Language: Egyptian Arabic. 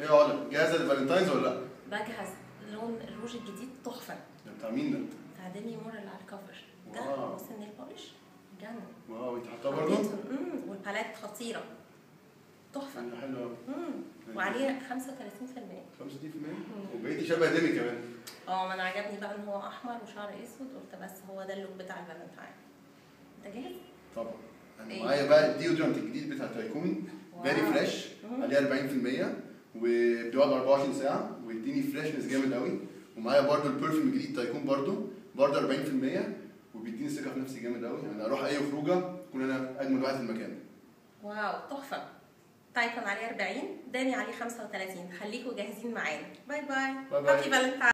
ايه يا علا جاهزه للفالنتاينز ولا لا؟ بجهز لون الروج الجديد تحفه ده بتاع مين ده؟ بتاع ديمي مور اللي على الكفر ده واو. بص النيل بولش جنن واو انت حاطاه برضه؟ حطيته- امم والباليت خطيره تحفه ده حلو قوي امم وعليه 35% 35% وبقيتي شبه ديمي كمان اه ما انا عجبني بقى ان هو احمر وشعر اسود قلت بس هو ده اللوك بتاع الفالنتاين انت جاهز؟ طبعا انا إيه؟ معايا بقى الديودرنت الجديد بتاع تايكون واو. فيري فريش مم. عليه 40% وبيقعد 24 ساعه ويديني فريشنس جامد قوي ومعايا برضو البرفيوم الجديد تايكون برضو برضو 40% وبيديني ثقه في نفسي جامد قوي يعني اروح اي خروجه اكون انا اجمل واحد في المكان واو تحفه تايكون عليه 40 داني عليه 35 خليكوا جاهزين معانا باي باي باي باي. هابي فالنتاين